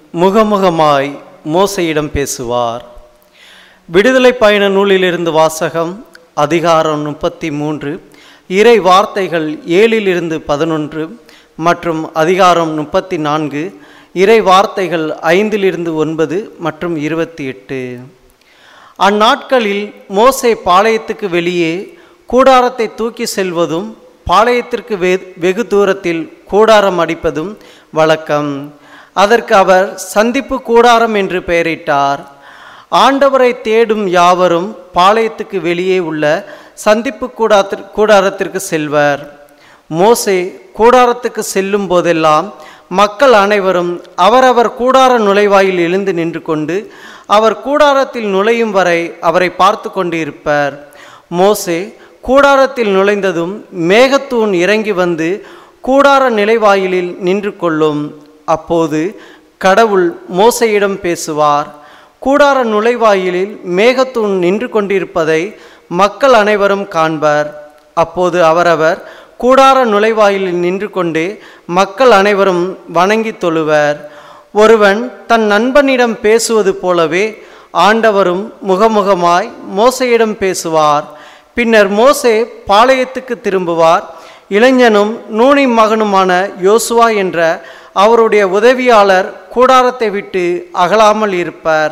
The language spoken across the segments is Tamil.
முகமுகமாய் மோசையிடம் பேசுவார் விடுதலை பயண நூலிலிருந்து வாசகம் அதிகாரம் முப்பத்தி மூன்று இறை வார்த்தைகள் ஏழிலிருந்து பதினொன்று மற்றும் அதிகாரம் முப்பத்தி நான்கு இறை வார்த்தைகள் ஐந்திலிருந்து ஒன்பது மற்றும் இருபத்தி எட்டு அந்நாட்களில் மோசே பாளையத்துக்கு வெளியே கூடாரத்தை தூக்கி செல்வதும் பாளையத்திற்கு வெ வெகு தூரத்தில் கூடாரம் அடிப்பதும் வழக்கம் அதற்கு அவர் சந்திப்பு கூடாரம் என்று பெயரிட்டார் ஆண்டவரை தேடும் யாவரும் பாளையத்துக்கு வெளியே உள்ள சந்திப்பு கூடாத்திற் கூடாரத்திற்கு செல்வர் மோசே கூடாரத்துக்கு செல்லும் போதெல்லாம் மக்கள் அனைவரும் அவரவர் கூடார நுழைவாயில் எழுந்து நின்று கொண்டு அவர் கூடாரத்தில் நுழையும் வரை அவரை பார்த்து கொண்டு இருப்பர் மோசே கூடாரத்தில் நுழைந்ததும் மேகத்தூண் இறங்கி வந்து கூடார நிலைவாயிலில் நின்று கொள்ளும் அப்போது கடவுள் மோசையிடம் பேசுவார் கூடார நுழைவாயிலில் மேகத்தூண் நின்று கொண்டிருப்பதை மக்கள் அனைவரும் காண்பர் அப்போது அவரவர் கூடார நுழைவாயிலில் நின்று கொண்டு மக்கள் அனைவரும் வணங்கி தொழுவர் ஒருவன் தன் நண்பனிடம் பேசுவது போலவே ஆண்டவரும் முகமுகமாய் மோசையிடம் பேசுவார் பின்னர் மோசே பாளையத்துக்கு திரும்புவார் இளைஞனும் நூனி மகனுமான யோசுவா என்ற அவருடைய உதவியாளர் கூடாரத்தை விட்டு அகலாமல் இருப்பார்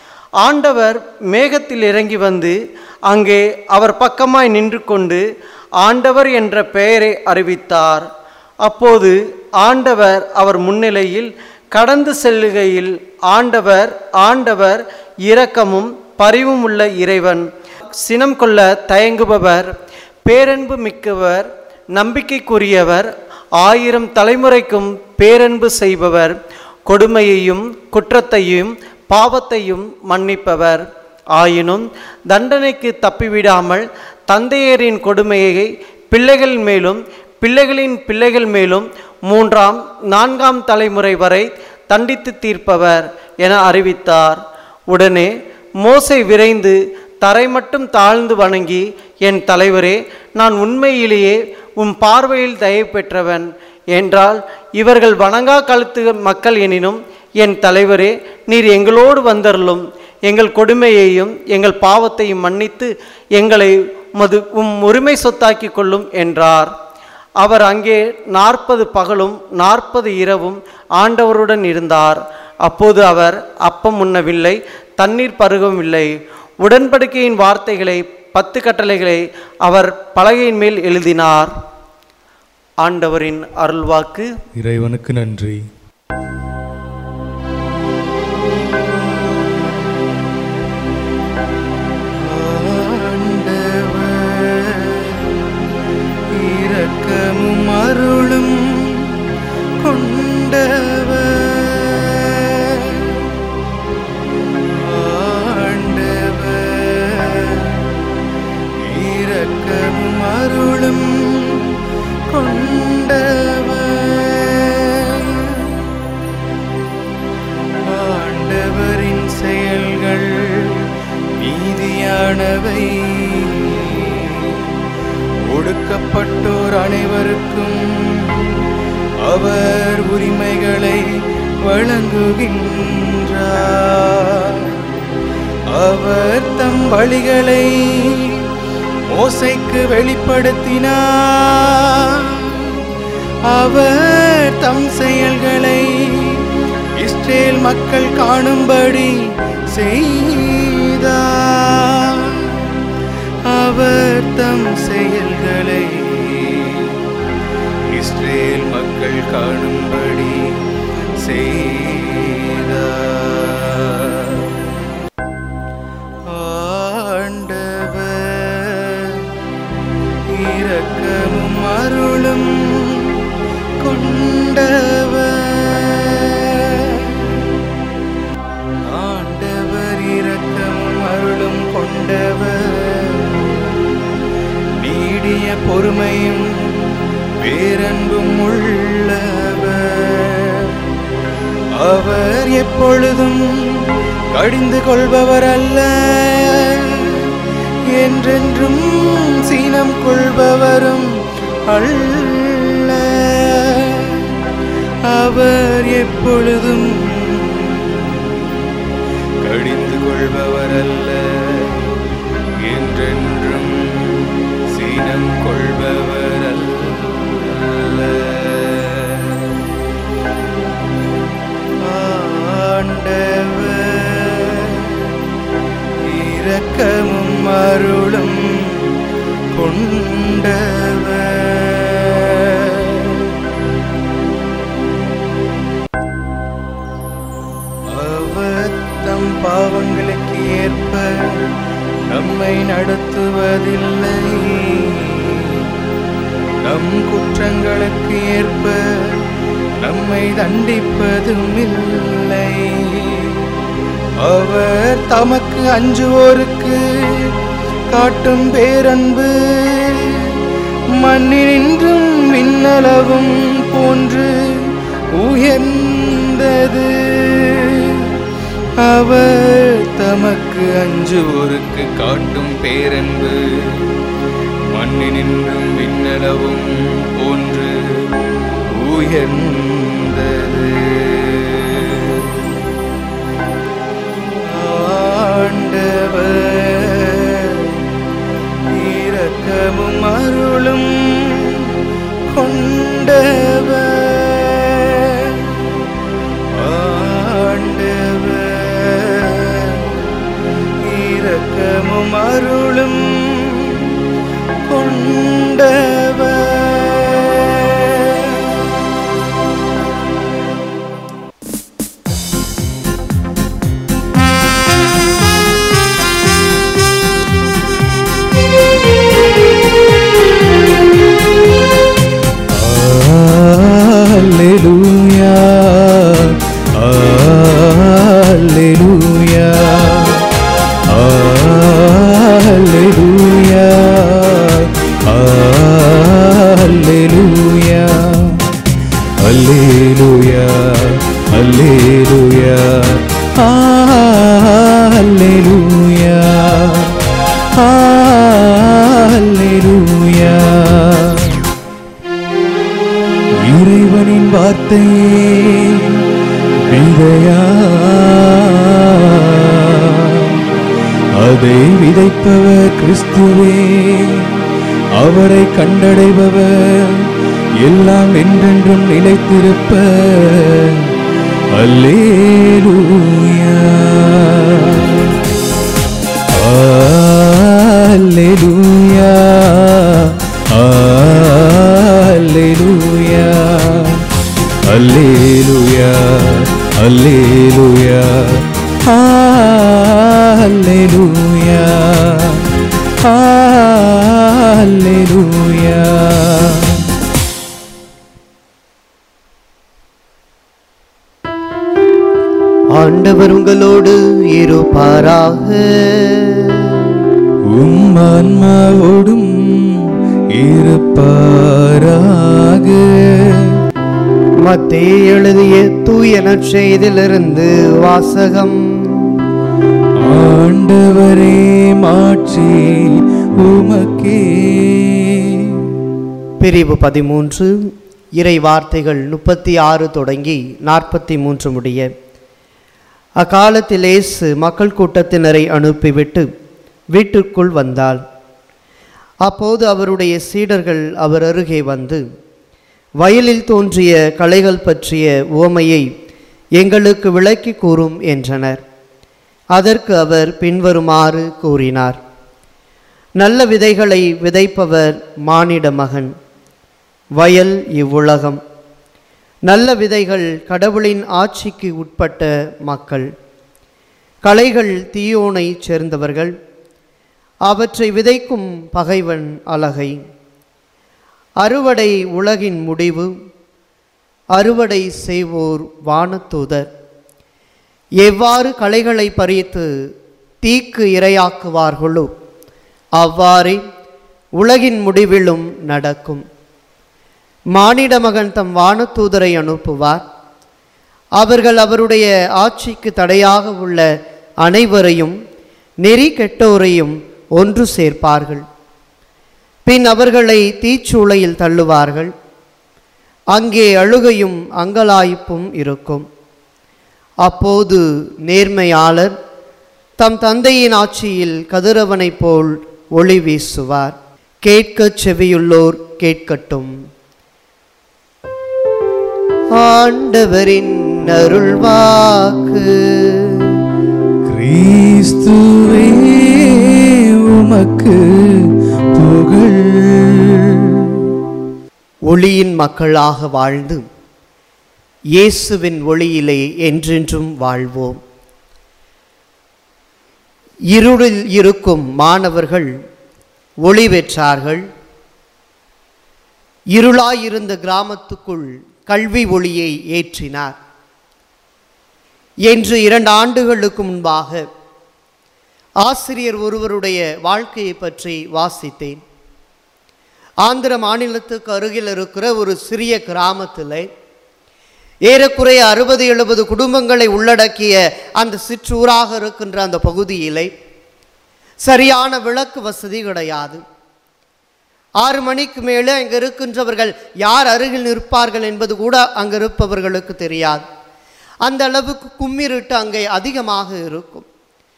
ஆண்டவர் மேகத்தில் இறங்கி வந்து அங்கே அவர் பக்கமாய் நின்று கொண்டு ஆண்டவர் என்ற பெயரை அறிவித்தார் அப்போது ஆண்டவர் அவர் முன்னிலையில் கடந்து செல்லுகையில் ஆண்டவர் ஆண்டவர் இரக்கமும் பரிவும் உள்ள இறைவன் சினம் கொள்ள தயங்குபவர் பேரன்பு மிக்கவர் நம்பிக்கைக்குரியவர் ஆயிரம் தலைமுறைக்கும் பேரன்பு செய்பவர் கொடுமையையும் குற்றத்தையும் பாவத்தையும் மன்னிப்பவர் ஆயினும் தண்டனைக்கு தப்பிவிடாமல் தந்தையரின் கொடுமையை பிள்ளைகள் மேலும் பிள்ளைகளின் பிள்ளைகள் மேலும் மூன்றாம் நான்காம் தலைமுறை வரை தண்டித்து தீர்ப்பவர் என அறிவித்தார் உடனே மோசை விரைந்து தரை மட்டும் தாழ்ந்து வணங்கி என் தலைவரே நான் உண்மையிலேயே உம் பார்வையில் தயவு பெற்றவன் என்றால் இவர்கள் வணங்கா கழுத்து மக்கள் எனினும் என் தலைவரே நீர் எங்களோடு வந்தருளும் எங்கள் கொடுமையையும் எங்கள் பாவத்தையும் மன்னித்து எங்களை உமது உம் உரிமை சொத்தாக்கி கொள்ளும் என்றார் அவர் அங்கே நாற்பது பகலும் நாற்பது இரவும் ஆண்டவருடன் இருந்தார் அப்போது அவர் அப்பம் உண்ணவில்லை தண்ணீர் பருகவில்லை உடன்படிக்கையின் வார்த்தைகளை பத்து கட்டளைகளை அவர் பலகையின் மேல் எழுதினார் ஆண்டவரின் அருள்வாக்கு இறைவனுக்கு நன்றி இரக்கமும் அருளும் கொண்டவர் ஆண்டவர் இரக்கமும் அருளும் கொண்டவர் ஆண்டவரின் செயல்கள் நீதியானவை ஒடுக்கப்பட்டோர் அனைவருக்கும் அவர் உரிமைகளை வழங்குகின்றார் அவர் தம் வழிகளை மோசைக்கு வெளிப்படுத்தினார் அவர் தம் செயல்களை இஸ்ரேல் மக்கள் காணும்படி செய்தார் அவர் தம் செயல்களை இஸ்ரேல் மக்கள் காணும்படி செய்தார் ஆண்டவர் இரக்கமும் அருளும் கொண்டவர் ஆண்டவர் இரக்கமும் அருளும் கொண்டவர் நீடிய பொறுமையும் பேரன்பும் உள்ளவர் அவர் எப்பொழுதும் கடிந்து கொள்பவர் அல்ல என்றென்றும் சீனம் கொள்பவரும் அல்ல அவர் எப்பொழுதும் பாவங்களுக்கு ஏற்ப நம்மை நடத்துவதில்லை நம் குற்றங்களுக்கு ஏற்ப நம்மை தண்டிப்பதும் இல்லை அவர் தமக்கு அஞ்சுவோருக்கு காட்டும் பேரன்பு மண்ணினின்றும் விண்ணளவும் போன்று உயர்ந்தது அவர் தமக்கு அஞ்சுவோருக்கு காட்டும் பேரன்பு மண்ணினின்றும் விண்ணளவும் போன்று உயர்ந்தது ஆண்டவர் இரக்கமும் அருளும் கொண்டவர் ஆண்டவர் இரக்கமும் அருளும் கொண்டவர் Alleluia. Alleluia. Alleluia. Alleluia. Alleluia. Alleluia. Alleluia. Alleluia. இறைவனின் வார்த்தையே விதையா அதை விதைப்பவர் கிறிஸ்துவே அவரை கண்டடைபவர் எல்லாம் என்றென்றும் நிலைத்திருப்ப அல்லேலூயா Alleluia. Alleluia. Alleluia. Alleluia. Alleluia. Alleluia. ஆண்டவர் உங்களோடு இருப்பாராக உம் ஆன்மாவோடும் இருப்பாராக மத்தேயு எழுதிய தூய நற்செய்திலிருந்து வாசகம் ஆண்டவரே மாட்சி உமக்கே பிரிவு பதிமூன்று இறை வார்த்தைகள் முப்பத்தி ஆறு தொடங்கி நாற்பத்தி மூன்று முடிய அக்காலத்தில் இயேசு மக்கள் கூட்டத்தினரை அனுப்பிவிட்டு வீட்டிற்குள் வந்தாள் அப்போது அவருடைய சீடர்கள் அவர் அருகே வந்து வயலில் தோன்றிய களைகள் பற்றிய உவமையை எங்களுக்கு விளக்கி கூறும் என்றனர் அதற்கு அவர் பின்வருமாறு கூறினார் நல்ல விதைகளை விதைப்பவர் மானிட மகன் வயல் இவ்வுலகம் நல்ல விதைகள் கடவுளின் ஆட்சிக்கு உட்பட்ட மக்கள் களைகள் தீயோனை சேர்ந்தவர்கள் அவற்றை விதைக்கும் பகைவன் அலகை அறுவடை உலகின் முடிவு அறுவடை செய்வோர் வானதூதர் எவ்வாறு களைகளை பறித்து தீக்கு இரையாக்குவார்களோ அவ்வாறே உலகின் முடிவிலும் நடக்கும் மானிட மகன் தம் வானதூதரை அனுப்புவார் அவர்கள் அவருடைய ஆட்சிக்கு தடையாக உள்ள அனைவரையும் நெறி கெட்டோரையும் ஒன்று சேர்ப்பார்கள் பின் அவர்களை தீச்சூளையில் தள்ளுவார்கள் அங்கே அழுகையும் அங்கலாய்ப்பும் இருக்கும் அப்போது நேர்மையாளர் தம் தந்தையின் ஆட்சியில் கதிரவனைப் போல் ஒளி வீசுவார் கேட்கச் செவியுள்ளோர் கேட்கட்டும் ஆண்டவரின் அருள்வாக்கு கிறிஸ்துவே உமக்கு புகழ் ஒளியின் மக்களாக வாழ்ந்து இயேசுவின் ஒளியிலே என்றென்றும் வாழ்வோம் இருளில் இருக்கும் மாணவர்கள் ஒளி பெற்றார்கள் இருளாயிருந்த கிராமத்துக்குள் கல்வி ஒளியை ஏற்றினார் என்று இரண்டு ஆண்டுகளுக்கு முன்பாக ஆசிரியர் ஒருவருடைய வாழ்க்கையை பற்றி வாசித்தேன் ஆந்திர மாநிலத்துக்கு அருகில் இருக்கிற ஒரு சிறிய கிராமத்தில் ஏறக்குறைய அறுபது எழுபது குடும்பங்களை உள்ளடக்கிய அந்த சிற்றூராக இருக்கின்ற அந்த பகுதியிலே சரியான விளக்கு வசதி கிடையாது ஆறு மணிக்கு மேலே அங்கே இருக்கின்றவர்கள் யார் அருகில் நிற்பார்கள் என்பது கூட அங்கே இருப்பவர்களுக்கு தெரியாது அந்த அளவுக்கு கும்மிருட்டு அங்கே அதிகமாக இருக்கும்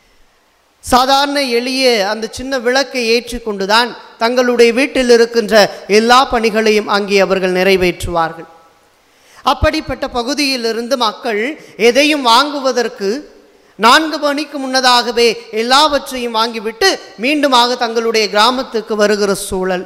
சாதாரண எளிய அந்த சின்ன விளக்கை ஏற்றி கொண்டுதான் தங்களுடைய வீட்டில் இருக்கின்ற எல்லா பணிகளையும் அங்கே அவர்கள் நிறைவேற்றுவார்கள் அப்படிப்பட்ட பகுதியிலிருந்து மக்கள் எதையும் வாங்குவதற்கு நான்கு மணிக்கு முன்னதாகவே எல்லாவற்றையும் வாங்கிவிட்டு மீண்டுமாக தங்களுடைய கிராமத்துக்கு வருகிற சூழல்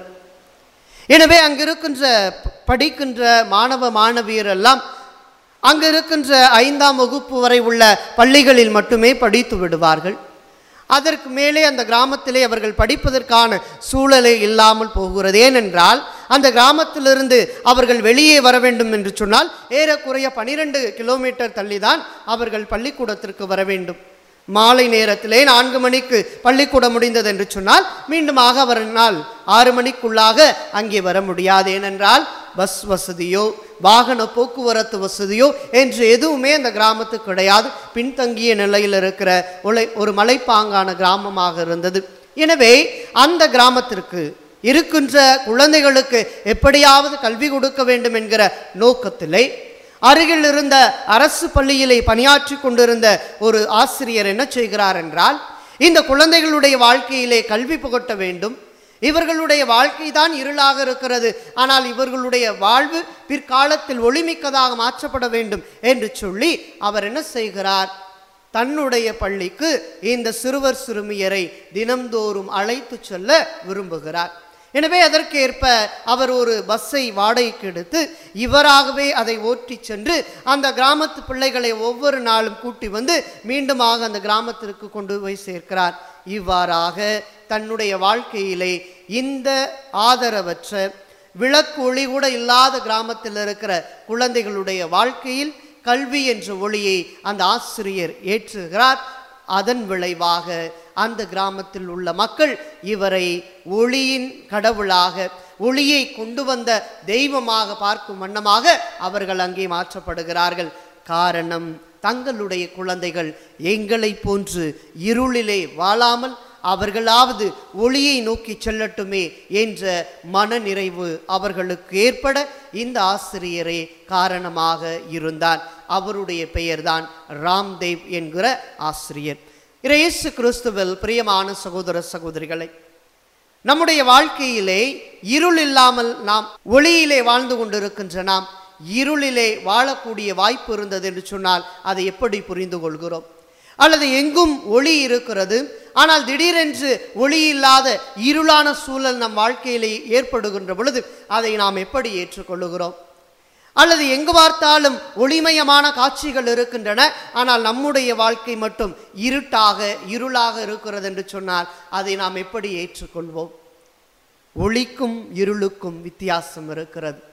எனவே அங்கிருக்கின்ற ப- படிக்கின்ற மாணவ மாணவியர் எல்லாம் அங்கு இருக்கின்ற ஐந்தாம் வகுப்பு வரை உள்ள பள்ளிகளில் மட்டுமே படித்து விடுவார்கள் அதற்கு மேலே அந்த கிராமத்திலே அவர்கள் படிப்பதற்கான சூழலே இல்லாமல் போகிறது ஏனென்றால் அந்த கிராமத்திலிருந்து அவர்கள் வெளியே வர வேண்டும் என்று சொன்னால் ஏறக்குறைய பனிரெண்டு கிலோமீட்டர் தள்ளிதான் அவர்கள் பள்ளிக்கூடத்திற்கு வர வேண்டும் மாலை நேரத்திலே நான்கு மணிக்கு பள்ளிக்கூடம் முடிந்தது என்று சொன்னால் மீண்டுமாக அவரால் ஆறு மணிக்குள்ளாக அங்கே வர முடியாது ஏனென்றால் பஸ் வசதியோ வாகன போக்குவரத்து வசதியோ என்று எதுவுமே அந்த கிராமத்துக்கு கிடையாது பின்தங்கிய நிலையில் இருக்கிற உலை ஒரு மலைப்பாங்கான கிராமமாக இருந்தது எனவே அந்த கிராமத்திற்கு இருக்கின்ற குழந்தைகளுக்கு எப்படியாவது கல்வி கொடுக்க வேண்டும் என்கிற நோக்கத்திலே அருகில் இருந்த அரசு பள்ளியிலே பணியாற்றி கொண்டிருந்த ஒரு ஆசிரியர் என்ன செய்கிறார் என்றால் இந்த குழந்தைகளுடைய வாழ்க்கையிலே கல்வி புகட்ட வேண்டும் இவர்களுடைய வாழ்க்கை தான் இருளாக இருக்கிறது ஆனால் இவர்களுடைய வாழ்வு பிற்காலத்தில் ஒளிமிக்கதாக மாற்றப்பட வேண்டும் என்று சொல்லி அவர் என்ன செய்கிறார் தன்னுடைய பள்ளிக்கு இந்த சிறுவர் சிறுமியரை தினம்தோறும் அழைத்து செல்ல விரும்புகிறார் எனவே அதற்கேற்ப அவர் ஒரு பஸ்ஸை வாடகைக்கு எடுத்து இவராகவே அதை ஓட்டி சென்று அந்த கிராமத்து பிள்ளைகளை ஒவ்வொரு நாளும் கூட்டி வந்து மீண்டுமாக அந்த கிராமத்திற்கு கொண்டு போய் சேர்க்கிறார் இவ்வாறாக தன்னுடைய வாழ்க்கையிலே இந்த ஆதரவற்ற விளக்கு ஒளி கூட இல்லாத கிராமத்தில் இருக்கிற குழந்தைகளுடைய வாழ்க்கையில் கல்வி என்ற ஒளியை அந்த ஆசிரியர் ஏற்றுகிறார் அதன் விளைவாக அந்த கிராமத்தில் உள்ள மக்கள் இவரை ஒளியின் கடவுளாக ஒளியை கொண்டு வந்த தெய்வமாக பார்க்கும் வண்ணமாக அவர்கள் அங்கே மாற்றப்படுகிறார்கள் காரணம் தங்களுடைய குழந்தைகள் எங்களைப் போன்று இருளிலே வாழாமல் அவர்களாவது ஒளியை நோக்கி செல்லட்டுமே என்ற மனநிறைவு அவர்களுக்கு ஏற்பட இந்த ஆசிரியரே காரணமாக இருந்தார் அவருடைய பெயர்தான் ராம்தேவ் என்கிற ஆசிரியர் இயேசு கிறிஸ்துவில் பிரியமான சகோதர சகோதரிகளை நம்முடைய வாழ்க்கையிலே இருள் இல்லாமல் நாம் ஒளியிலே வாழ்ந்து கொண்டிருக்கின்ற நாம் இருளிலே வாழக்கூடிய வாய்ப்பு இருந்தது என்று சொன்னால் அதை எப்படி புரிந்து கொள்கிறோம் அல்லது எங்கும் ஒளி இருக்கிறது ஆனால் திடீரென்று ஒளி இல்லாத இருளான சூழல் நம் வாழ்க்கையிலே ஏற்படுகின்ற பொழுது அதை நாம் எப்படி ஏற்றுக்கொள்ளுகிறோம் அல்லது எங்கு பார்த்தாலும் ஒளிமயமான காட்சிகள் இருக்கின்றன ஆனால் நம்முடைய வாழ்க்கை மட்டும் இருட்டாக இருளாக இருக்கிறது என்று சொன்னால் அதை நாம் எப்படி ஏற்றுக்கொள்வோம் ஒளிக்கும் இருளுக்கும் வித்தியாசம் இருக்கிறது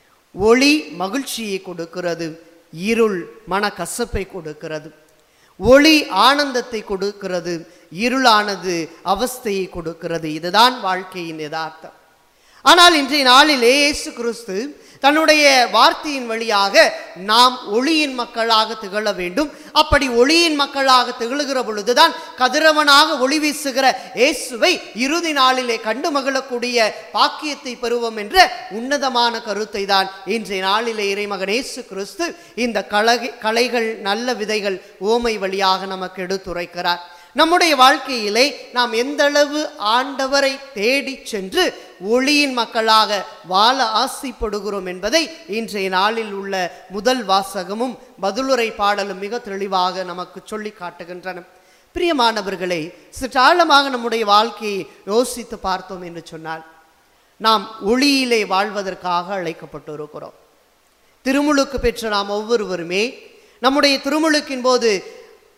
ஒளி மகிழ்ச்சியை கொடுக்கிறது இருள் மனக்கசப்பை கொடுக்கிறது ஒளி ஆனந்தத்தை கொடுக்கிறது இருளானது அவஸ்தையை கொடுக்கிறது இதுதான் வாழ்க்கையின் யதார்த்தம் ஆனால் இன்றைய நாளிலே இயேசு கிறிஸ்து தன்னுடைய வார்த்தையின் வழியாக நாம் ஒளியின் மக்களாக திகழ வேண்டும் அப்படி ஒளியின் மக்களாக திகழுகிற பொழுதுதான் கதிரவனாக ஒளி வீசுகிற இயேசுவை இறுதி நாளிலே கண்டு மகிழக்கூடிய பாக்கியத்தை பெறுவோம் என்ற உன்னதமான கருத்தை தான் இன்றைய நாளிலே இறைமகன் இயேசு கிறிஸ்து இந்த கலகை கலைகள் நல்ல விதைகள் ஓமை வழியாக நமக்கு எடுத்துரைக்கிறார் நம்முடைய வாழ்க்கையிலே நாம் எந்த அளவு ஆண்டவரை தேடி சென்று ஒளியின் மக்களாக வாழ ஆசைப்படுகிறோம் என்பதை இன்றைய நாளில் உள்ள முதல் வாசகமும் பதிலுரை பாடலும் மிக தெளிவாக நமக்கு சொல்லி காட்டுகின்றன பிரியமானவர்களே சிற்றாழமாக நம்முடைய வாழ்க்கையை யோசித்து பார்த்தோம் என்று சொன்னால் நாம் ஒளியிலே வாழ்வதற்காக அழைக்கப்பட்டு இருக்கிறோம் திருமுழுக்கு பெற்ற நாம் ஒவ்வொருவருமே நம்முடைய திருமுழுக்கின் போது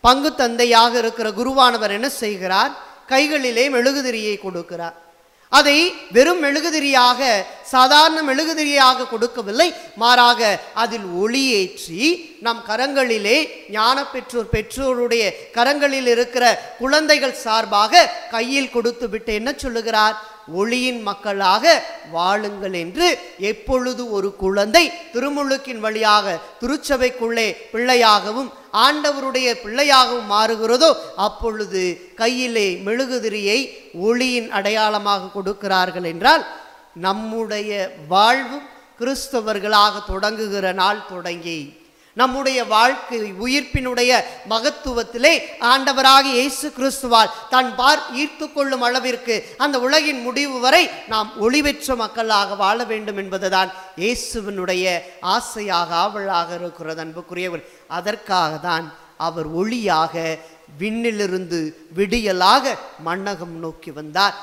பங்கு தந்தையாக இருக்கிற குருவானவர் என்ன செய்கிறார் கைகளிலே மெழுகுதிரியை கொடுக்கிறார் அதை வெறும் மெழுகுதிரியாக சாதாரண மெழுகுதிரியாக கொடுக்கவில்லை மாறாக அதில் ஒளியேற்றி நம் கரங்களிலே ஞான பெற்றோர் பெற்றோருடைய கரங்களில் இருக்கிற குழந்தைகள் சார்பாக கையில் கொடுத்து விட்டு என்ன சொல்லுகிறார் ஒளியின் மக்களாக வாழுங்கள் என்று எப்பொழுது ஒரு குழந்தை திருமுழுக்கின் வழியாக திருச்சபைக்குள்ளே பிள்ளையாகவும் ஆண்டவருடைய பிள்ளையாகவும் மாறுகிறதோ அப்பொழுது கையிலே மெழுகுதிரியை ஒளியின் அடையாளமாக கொடுக்கிறார்கள் என்றால் நம்முடைய வாழ்வும் கிறிஸ்தவர்களாக தொடங்குகிற நாள் தொடங்கி நம்முடைய வாழ்க்கை உயிர்ப்பினுடைய மகத்துவத்திலே ஆண்டவராக இயேசு கிறிஸ்துவால் தன் பார் ஈர்த்து கொள்ளும் அளவிற்கு அந்த உலகின் முடிவு வரை நாம் ஒளி பெற்ற மக்களாக வாழ வேண்டும் என்பதுதான் இயேசுவினுடைய ஆசையாக ஆவலாக இருக்கிறது அன்புக்குரியவர் அதற்காக தான் அவர் ஒளியாக விண்ணிலிருந்து விடியலாக மண்ணகம் நோக்கி வந்தார்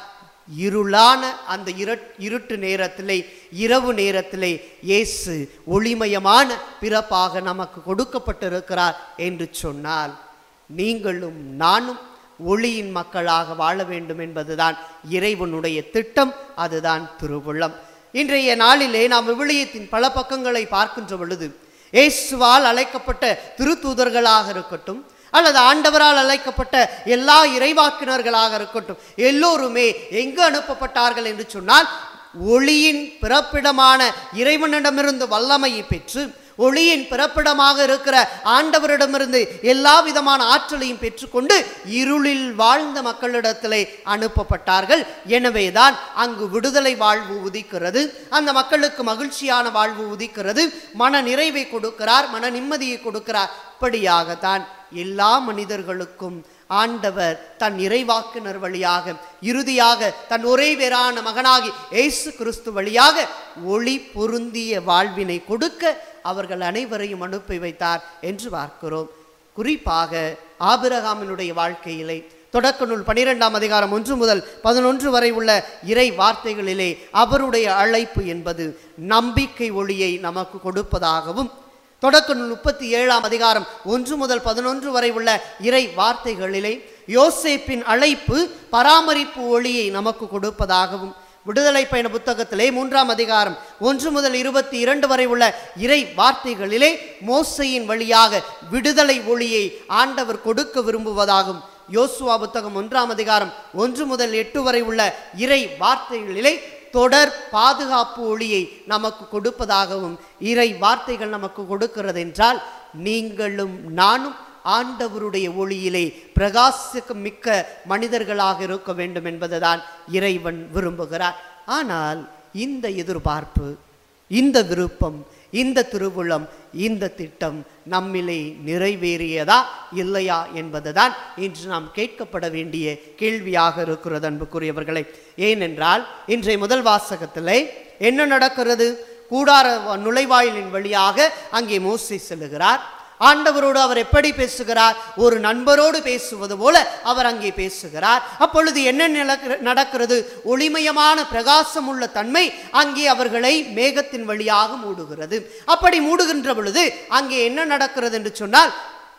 இருளான அந்த இருட் இருட்டு நேரத்திலே இரவு நேரத்திலே இயேசு ஒளிமயமான பிறப்பாக நமக்கு கொடுக்கப்பட்டிருக்கிறார் என்று சொன்னால் நீங்களும் நானும் ஒளியின் மக்களாக வாழ வேண்டும் என்பதுதான் இறைவனுடைய திட்டம் அதுதான் திருவுள்ளம் இன்றைய நாளிலே நாம் விவிலியத்தின் பல பக்கங்களை பார்க்கின்ற பொழுது இயேசுவால் அழைக்கப்பட்ட திருத்தூதர்களாக இருக்கட்டும் அல்லது ஆண்டவரால் அழைக்கப்பட்ட எல்லா இறைவாக்கினர்களாக இருக்கட்டும் எல்லோருமே எங்கு அனுப்பப்பட்டார்கள் என்று சொன்னால் ஒளியின் பிறப்பிடமான இறைவனிடமிருந்து வல்லமையை பெற்று ஒளியின் பிறப்பிடமாக இருக்கிற ஆண்டவரிடமிருந்து எல்லா விதமான ஆற்றலையும் பெற்றுக்கொண்டு இருளில் வாழ்ந்த மக்களிடத்திலே அனுப்பப்பட்டார்கள் எனவேதான் அங்கு விடுதலை வாழ்வு உதிக்கிறது அந்த மக்களுக்கு மகிழ்ச்சியான வாழ்வு உதிக்கிறது மன நிறைவை கொடுக்கிறார் மன நிம்மதியை கொடுக்கிறார் இப்படியாகத்தான் எல்லா மனிதர்களுக்கும் ஆண்டவர் தன் இறைவாக்கினர் வழியாக இறுதியாக தன் ஒரே வேறான மகனாகி இயேசு கிறிஸ்து வழியாக ஒளி பொருந்திய வாழ்வினை கொடுக்க அவர்கள் அனைவரையும் அனுப்பி வைத்தார் என்று பார்க்கிறோம் குறிப்பாக ஆபிரகாமினுடைய வாழ்க்கையிலே தொடக்க நூல் பனிரெண்டாம் அதிகாரம் ஒன்று முதல் பதினொன்று வரை உள்ள இறை வார்த்தைகளிலே அவருடைய அழைப்பு என்பது நம்பிக்கை ஒளியை நமக்கு கொடுப்பதாகவும் தொடக்க நூல் முப்பத்தி ஏழாம் அதிகாரம் ஒன்று முதல் பதினொன்று வரை உள்ள இறை வார்த்தைகளிலே யோசேப்பின் அழைப்பு பராமரிப்பு ஒளியை நமக்கு கொடுப்பதாகவும் விடுதலை பயண புத்தகத்திலே மூன்றாம் அதிகாரம் ஒன்று முதல் இருபத்தி இரண்டு வரை உள்ள இறை வார்த்தைகளிலே மோசையின் வழியாக விடுதலை ஒளியை ஆண்டவர் கொடுக்க விரும்புவதாகும் யோசுவா புத்தகம் ஒன்றாம் அதிகாரம் ஒன்று முதல் எட்டு வரை உள்ள இறை வார்த்தைகளிலே தொடர் பாதுகாப்பு ஒளியை நமக்கு கொடுப்பதாகவும் இறை வார்த்தைகள் நமக்கு கொடுக்கிறது என்றால் நீங்களும் நானும் ஆண்டவருடைய ஒளியிலே பிரகாசிக்க மிக்க மனிதர்களாக இருக்க வேண்டும் என்பதுதான் இறைவன் விரும்புகிறார் ஆனால் இந்த எதிர்பார்ப்பு இந்த விருப்பம் இந்த திருவுளம் இந்த திட்டம் நம்மிலே நிறைவேறியதா இல்லையா என்பதுதான் இன்று நாம் கேட்கப்பட வேண்டிய கேள்வியாக இருக்கிறது அன்புக்குரியவர்களே ஏனென்றால் இன்றைய முதல் வாசகத்திலே என்ன நடக்கிறது கூடார நுழைவாயிலின் வழியாக அங்கே மோசே செல்லுகிறார் ஆண்டவரோடு அவர் எப்படி பேசுகிறார் ஒரு நண்பரோடு பேசுவது போல அவர் அங்கே பேசுகிறார் அப்பொழுது என்ன நிலக்கிற- நடக்கிறது ஒளிமயமான பிரகாசம் உள்ள தன்மை அங்கே அவர்களை மேகத்தின் வழியாக மூடுகிறது அப்படி மூடுகின்ற பொழுது அங்கே என்ன நடக்கிறது என்று சொன்னால்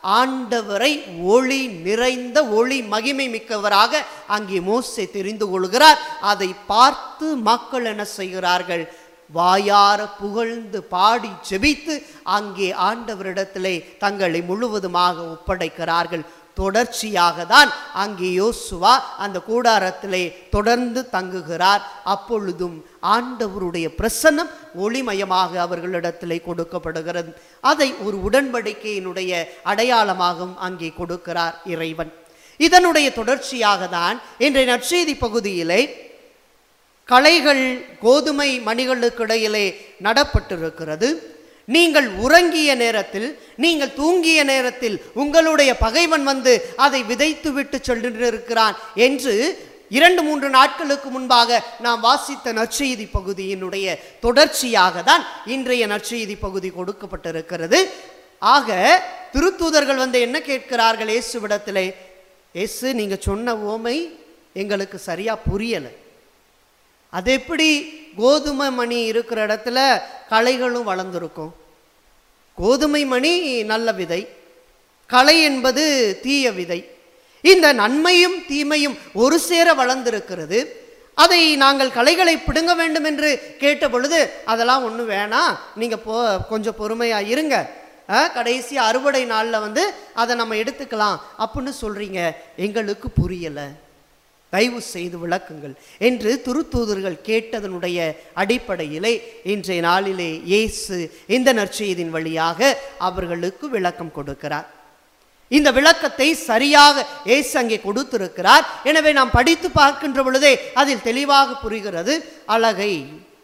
ஆண்டவரை ஒளி நிறைந்த ஒளி மகிமை மிக்கவராக அங்கே மோசே தெரிந்து கொள்கிறார் அதை பார்த்து மக்கள் என்ன செய்கிறார்கள் வாயார புகழ்ந்து பாடி ஜெபித்து அங்கே ஆண்டவரிடத்திலே தங்களை முழுவதுமாக ஒப்படைக்கிறார்கள் தொடர்ச்சியாக தான் அங்கே யோசுவா அந்த கூடாரத்திலே தொடர்ந்து தங்குகிறார் அப்பொழுதும் ஆண்டவருடைய பிரசன்னம் ஒளிமயமாக அவர்களிடத்திலே கொடுக்கப்படுகிறது அதை ஒரு உடன்படிக்கையினுடைய அடையாளமாகவும் அங்கே கொடுக்கிறார் இறைவன் இதனுடைய தொடர்ச்சியாக தான் இன்றைய நற்செய்தி பகுதியிலே களைகள் கோதுமை மணிகளுக்கு இடையிலே நடப்பட்டிருக்கிறது நீங்கள் உறங்கிய நேரத்தில் நீங்கள் தூங்கிய நேரத்தில் உங்களுடைய பகைவன் வந்து அதை விதைத்து விட்டு சென்றிருக்கிறான் என்று இரண்டு மூன்று நாட்களுக்கு முன்பாக நாம் வாசித்த நற்செய்தி பகுதியினுடைய தொடர்ச்சியாக தான் இன்றைய நற்செய்தி பகுதி கொடுக்கப்பட்டிருக்கிறது ஆக திருத்தூதர்கள் வந்து என்ன கேட்கிறார்கள் இயேசுவிடத்திலே இயேசு நீங்க சொன்ன ஓமை எங்களுக்கு சரியா புரியலை அது எப்படி கோதுமை மணி இருக்கிற இடத்துல களைகளும் வளர்ந்துருக்கும் கோதுமை மணி நல்ல விதை களை என்பது தீய விதை இந்த நன்மையும் தீமையும் ஒரு சேர வளர்ந்திருக்கிறது அதை நாங்கள் களைகளை பிடுங்க வேண்டும் என்று கேட்ட பொழுது அதெல்லாம் ஒன்றும் வேணாம் நீங்கள் போ கொஞ்சம் பொறுமையாக இருங்க அஹ், கடைசி அறுவடை நாளில் வந்து அதை நம்ம எடுத்துக்கலாம் அப்படின்னு சொல்கிறீங்க எங்களுக்கு புரியலை தயவு செய்து விளக்குங்கள் என்று துருத்தூதர்கள் கேட்டதனுடைய அடிப்படையிலே இன்றைய நாளிலே இயேசு இந்த நற்செய்தியின் வழியாக அவர்களுக்கு விளக்கம் கொடுக்கிறார் இந்த விளக்கத்தை சரியாக இயேசு அங்கே கொடுத்திருக்கிறார் எனவே நாம் படித்து பார்க்கின்ற பொழுதே அதில் தெளிவாக புரிகிறது அழகை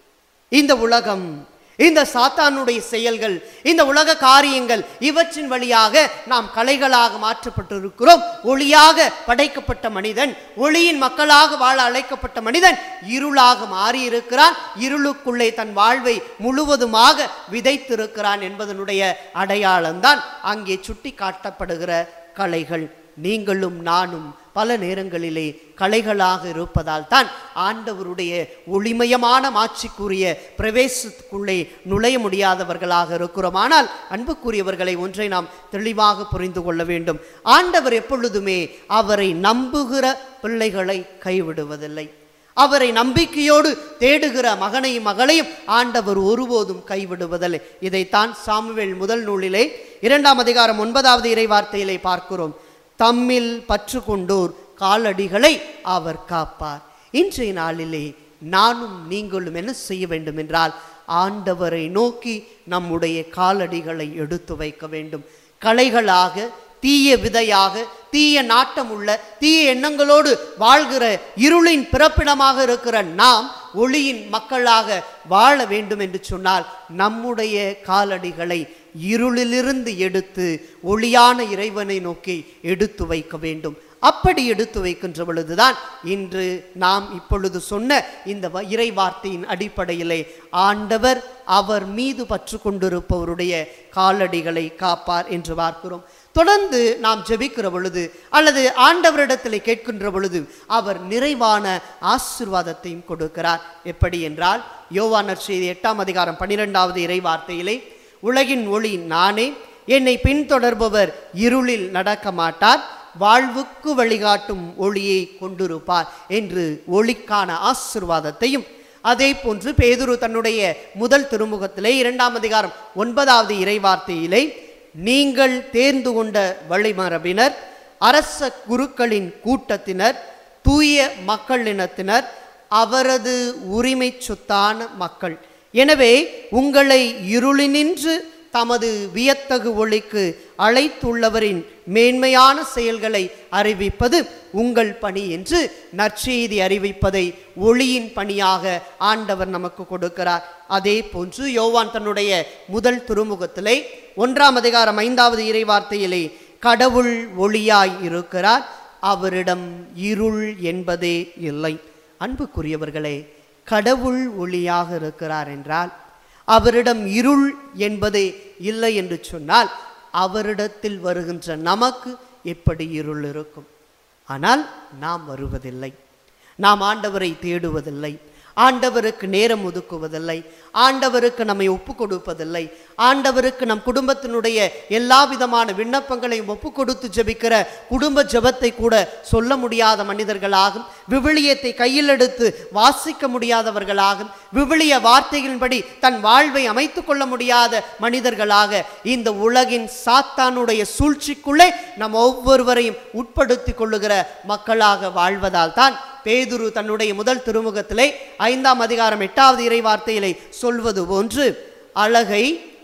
இந்த உலகம் இந்த சாத்தானுடைய செயல்கள் இந்த உலக காரியங்கள் இவற்றின் வழியாக நாம் கலைகளாக மாற்றப்பட்டிருக்கிறோம் ஒளியாக படைக்கப்பட்ட மனிதன் ஒளியின் மக்களாக வாழ அழைக்கப்பட்ட மனிதன் இருளாக மாறியிருக்கிறான் இருளுக்குள்ளே தன் வாழ்வை முழுவதுமாக விதைத்திருக்கிறான் என்பதனுடைய அடையாளம்தான் அங்கே சுட்டி காட்டப்படுகிற கலைகள் நீங்களும் நானும் பல நேரங்களிலே கலைகளாக இருப்பதால் தான் ஆண்டவருடைய ஒளிமயமான மாட்சிக்குரிய பிரவேசத்துக்குள்ளே நுழைய முடியாதவர்களாக இருக்கிறோம் ஆனால் அன்புக்குரியவர்களை ஒன்றை நாம் தெளிவாக புரிந்து கொள்ள வேண்டும் ஆண்டவர் எப்பொழுதுமே அவரை நம்புகிற பிள்ளைகளை கைவிடுவதில்லை அவரை நம்பிக்கையோடு தேடுகிற மகனையும் மகளையும் ஆண்டவர் ஒருபோதும் கைவிடுவதில்லை இதைத்தான் சாமுவேல் முதல் நூலிலே இரண்டாம் அதிகாரம் ஒன்பதாவது இறை வார்த்தையிலே பார்க்கிறோம் தம்மில் பற்று கொண்டோர் காலடிகளை அவர் காப்பார் இன்றைய நாளிலே நானும் நீங்களும் என்ன செய்ய வேண்டும் என்றால் ஆண்டவரை நோக்கி நம்முடைய காலடிகளை எடுத்து வைக்க வேண்டும் கலைகளாக தீய விதையாக தீய நாட்டம் உள்ள தீய எண்ணங்களோடு வாழ்கிற இருளின் பிறப்பிடமாக இருக்கிற நாம் ஒளியின் மக்களாக வாழ வேண்டும் என்று சொன்னால் நம்முடைய காலடிகளை இருளிலிருந்து எடுத்து ஒளியான இறைவனை நோக்கி எடுத்து வைக்க வேண்டும் அப்படி எடுத்து வைக்கின்ற பொழுதுதான் இன்று நாம் இப்பொழுது சொன்ன இந்த வ- இறை வார்த்தையின் அடிப்படையிலே ஆண்டவர் அவர் மீது பற்று கொண்டிருப்பவருடைய காலடிகளை காப்பார் என்று பார்க்கிறோம் தொடர்ந்து நாம் ஜெபிக்கிற பொழுது அல்லது ஆண்டவரிடத்தில் கேட்கின்ற பொழுது அவர் நிறைவான ஆசிர்வாதத்தையும் கொடுக்கிறார் எப்படி என்றால் யோவானர் செய்தி எட்டாம் அதிகாரம் பன்னிரெண்டாவது இறை வார்த்தையிலே உலகின் ஒளி நானே என்னை பின்தொடர்பவர் இருளில் நடக்க மாட்டார் வாழ்வுக்கு வழிகாட்டும் ஒளியை கொண்டிருப்பார் என்று ஒளிக்கான ஆசிர்வாதத்தையும் அதே போன்று பேதுரு தன்னுடைய முதல் திருமுகத்திலே இரண்டாம் அதிகாரம் ஒன்பதாவது இறைவார்த்தையிலே நீங்கள் தேர்ந்து கொண்ட வழிமரபினர் அரச குருக்களின் கூட்டத்தினர் தூய மக்களினத்தினர் அவரது உரிமை சொத்தான மக்கள் எனவே உங்களை இருளினின்று தமது வியத்தகு ஒளிக்கு அழைத்துள்ளவரின் மேன்மையான செயல்களை அறிவிப்பது உங்கள் பணி என்று நற்செய்தி அறிவிப்பதை ஒளியின் பணியாக ஆண்டவர் நமக்கு கொடுக்கிறார் அதே போன்று யோவான் தன்னுடைய முதல் திருமுகத்திலே ஒன்றாம் அதிகாரம் ஐந்தாவது இறைவார்த்தையிலே கடவுள் ஒளியாய் இருக்கிறார் அவரிடம் இருள் என்பதே இல்லை அன்புக்குரியவர்களே கடவுள் ஒளியாக இருக்கிறார் என்றால் அவரிடம் இருள் என்பதே இல்லை என்று சொன்னால் அவரிடத்தில் வருகின்ற நமக்கு எப்படி இருள் இருக்கும் ஆனால் நாம் வருவதில்லை நாம் ஆண்டவரை தேடுவதில்லை ஆண்டவருக்கு நேரம் ஒதுக்குவதில்லை ஆண்டவருக்கு நம்மை ஒப்பு கொடுப்பதில்லை ஆண்டவருக்கு நம் குடும்பத்தினுடைய எல்லா விதமான விண்ணப்பங்களையும் ஒப்பு கொடுத்து ஜெபிக்கிற குடும்ப ஜெபத்தை கூட சொல்ல முடியாத மனிதர்களாகும் விவிலியத்தை கையில் எடுத்து வாசிக்க முடியாதவர்களாகும் விவிலிய வார்த்தைகளின்படி தன் வாழ்வை அமைத்துக் கொள்ள முடியாத மனிதர்களாக இந்த உலகின் சாத்தானுடைய சூழ்ச்சிக்குள்ளே நம் ஒவ்வொருவரையும் உட்படுத்தி கொள்ளுகிற மக்களாக வாழ்வதால் தான் பேதுரு தன்னுடைய முதல் திருமுகத்திலே ஐந்தாம் அதிகாரம் எட்டாவது இறை வார்த்தையிலே சொல்வது போன்று அழகை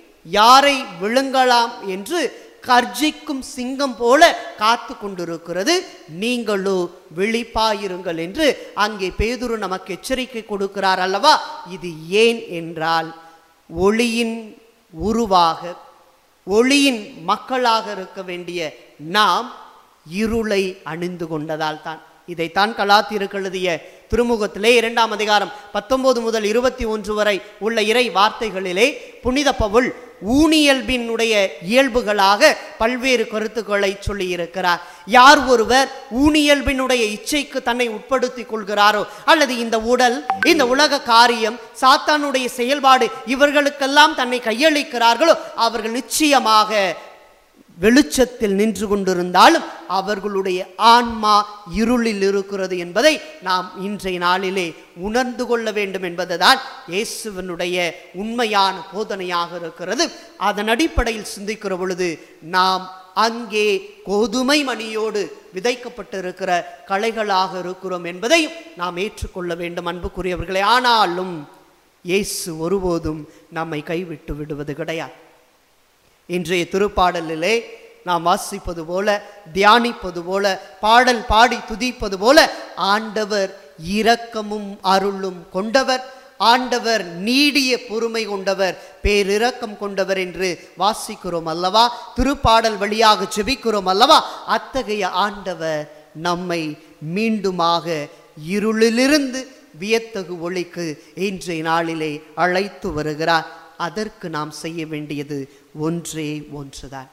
யாரை விழுங்கலாம் என்று கர்ஜிக்கும் சிங்கம் போல காத்து கொண்டிருக்கிறது நீங்களோ விழிப்பாயிருங்கள் என்று அங்கே பேதுரு நமக்கு எச்சரிக்கை கொடுக்கிறார் அல்லவா இது ஏன் என்றால் ஒளியின் உருவாக ஒளியின் மக்களாக இருக்க வேண்டிய நாம் இருளை அணிந்து கொண்டதால் தான் இதைத்தான் கலாத்திற்கு எழுதிய திருமுகத்திலே இரண்டாம் அதிகாரம் பத்தொன்பது முதல் இருபத்தி ஒன்று வரை உள்ள இறை வார்த்தைகளிலே புனித பவுல் ஊனியல்பினுடைய இயல்புகளாக பல்வேறு கருத்துக்களை சொல்லியிருக்கிறார் யார் ஒருவர் ஊனியல்பினுடைய இச்சைக்கு தன்னை உட்படுத்திக் கொள்கிறாரோ அல்லது இந்த உடல் இந்த உலக காரியம் சாத்தானுடைய செயல்பாடு இவர்களுக்கெல்லாம் தன்னை கையளிக்கிறார்களோ அவர்கள் நிச்சயமாக வெளிச்சத்தில் நின்று கொண்டிருந்தாலும் அவர்களுடைய ஆன்மா இருளில் இருக்கிறது என்பதை நாம் இன்றைய நாளிலே உணர்ந்து கொள்ள வேண்டும் என்பதுதான் இயேசுவனுடைய உண்மையான போதனையாக இருக்கிறது அதன் அடிப்படையில் சிந்திக்கிற பொழுது நாம் அங்கே கோதுமை மணியோடு விதைக்கப்பட்டிருக்கிற களைகளாக இருக்கிறோம் என்பதையும் நாம் ஏற்றுக்கொள்ள வேண்டும் அன்புக்குரியவர்களே ஆனாலும் இயேசு ஒருபோதும் நம்மை கைவிட்டு விடுவது கிடையாது இன்றைய திருப்பாடலிலே நாம் வாசிப்பது போல தியானிப்பது போல பாடல் பாடி துதிப்பது போல ஆண்டவர் இரக்கமும் அருளும் கொண்டவர் ஆண்டவர் நீடிய பொறுமை கொண்டவர் பேரிரக்கம் கொண்டவர் என்று வாசிக்கிறோம் அல்லவா திருப்பாடல் வழியாக செபிக்கிறோம் அல்லவா அத்தகைய ஆண்டவர் நம்மை மீண்டுமாக இருளிலிருந்து வியத்தகு ஒளிக்கு இன்றைய நாளிலே அழைத்து வருகிறார் அதற்கு நாம் செய்ய வேண்டியது ஒன்றே ஒன்றுதான்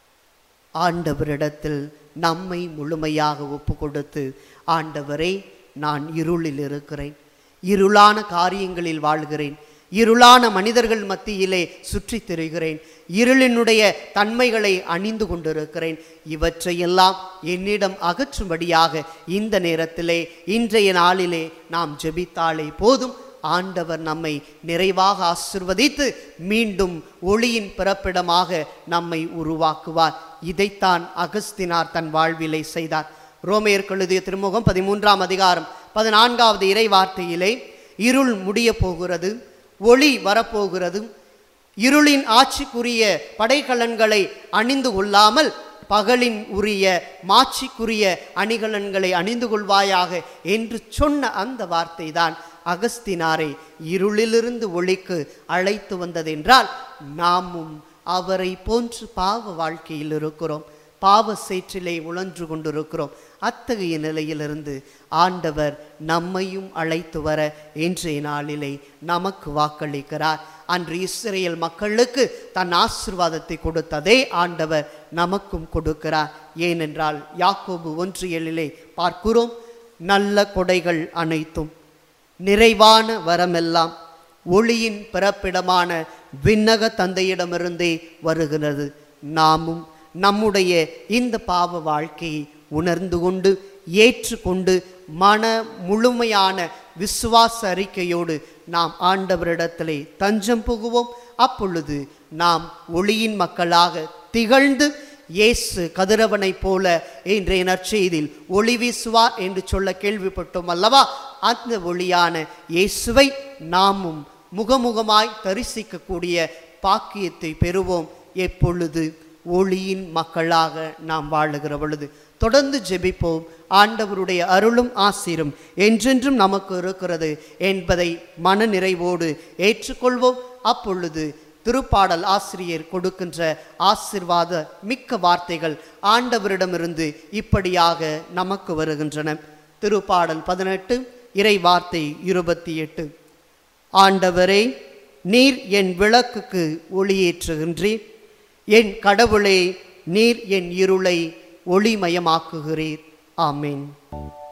ஆண்டவரிடத்தில் நம்மை முழுமையாக ஒப்பு கொடுத்து ஆண்டவரே நான் இருளில் இருக்கிறேன் இருளான காரியங்களில் வாழ்கிறேன் இருளான மனிதர்கள் மத்தியிலே சுற்றித் திரிகிறேன் இருளினுடைய தன்மைகளை அணிந்து கொண்டிருக்கிறேன் இவற்றையெல்லாம் என்னிடம் அகற்றும்படியாக இந்த நேரத்திலே இன்றைய நாளிலே நாம் ஜெபித்தாலே போதும் ஆண்டவர் நம்மை நிறைவாக ஆசிர்வதித்து மீண்டும் ஒளியின் பிறப்பிடமாக நம்மை உருவாக்குவார் இதைத்தான் அகஸ்தினார் தன் வாழ்விலை செய்தார் ரோமையர் கழுதிய திருமுகம் பதிமூன்றாம் அதிகாரம் பதினான்காவது இறை வார்த்தையிலே இருள் முடிய போகிறது ஒளி வரப்போகிறது இருளின் ஆட்சிக்குரிய படைக்கலன்களை அணிந்து கொள்ளாமல் பகலின் உரிய மாட்சிக்குரிய அணிகலன்களை அணிந்து கொள்வாயாக என்று சொன்ன அந்த வார்த்தை தான் அகஸ்தினாரை இருளிலிருந்து ஒளிக்கு அழைத்து வந்ததென்றால் நாமும் அவரை போன்று பாவ வாழ்க்கையில் இருக்கிறோம் பாவ சேற்றிலே உழன்று கொண்டிருக்கிறோம் அத்தகைய நிலையிலிருந்து ஆண்டவர் நம்மையும் அழைத்து வர இன்றைய நாளிலே நமக்கு வாக்களிக்கிறார் அன்று இஸ்ரேல் மக்களுக்கு தன் ஆசிர்வாதத்தை கொடுத்ததே ஆண்டவர் நமக்கும் கொடுக்கிறார் ஏனென்றால் யாக்கோபு ஒன்று ஏழிலே பார்க்கிறோம் நல்ல கொடைகள் அனைத்தும் நிறைவான வரமெல்லாம் ஒளியின் பிறப்பிடமான விண்ணக தந்தையிடமிருந்தே வருகிறது நாமும் நம்முடைய இந்த பாவ வாழ்க்கையை உணர்ந்து கொண்டு ஏற்றுக்கொண்டு மன முழுமையான விசுவாச அறிக்கையோடு நாம் ஆண்டவரிடத்திலே தஞ்சம் புகுவோம் அப்பொழுது நாம் ஒளியின் மக்களாக திகழ்ந்து இயேசு கதிரவனைப் போல இன்றைய நற்செய்தியில் ஒளி வீசுவார் என்று சொல்ல கேள்விப்பட்டோம் அல்லவா அந்த ஒளியான இயேசுவை நாமும் முகமுகமாய் தரிசிக்கக்கூடிய பாக்கியத்தை பெறுவோம் எப்பொழுது ஒளியின் மக்களாக நாம் வாழுகிற பொழுது தொடர்ந்து ஜெபிப்போம் ஆண்டவருடைய அருளும் ஆசீரும் என்றென்றும் நமக்கு இருக்கிறது என்பதை மன நிறைவோடு ஏற்றுக்கொள்வோம் அப்பொழுது திருப்பாடல் ஆசிரியர் கொடுக்கின்ற ஆசிர்வாத மிக்க வார்த்தைகள் ஆண்டவரிடமிருந்து இப்படியாக நமக்கு வருகின்றன திருப்பாடல் பதினெட்டு இறை வார்த்தை இருபத்தி எட்டு ஆண்டவரே நீர் என் விளக்குக்கு ஒளியேற்றுகின்றீர் என் கடவுளே நீர் என் இருளை ஒளிமயமாக்குகிறீர் ஆமென்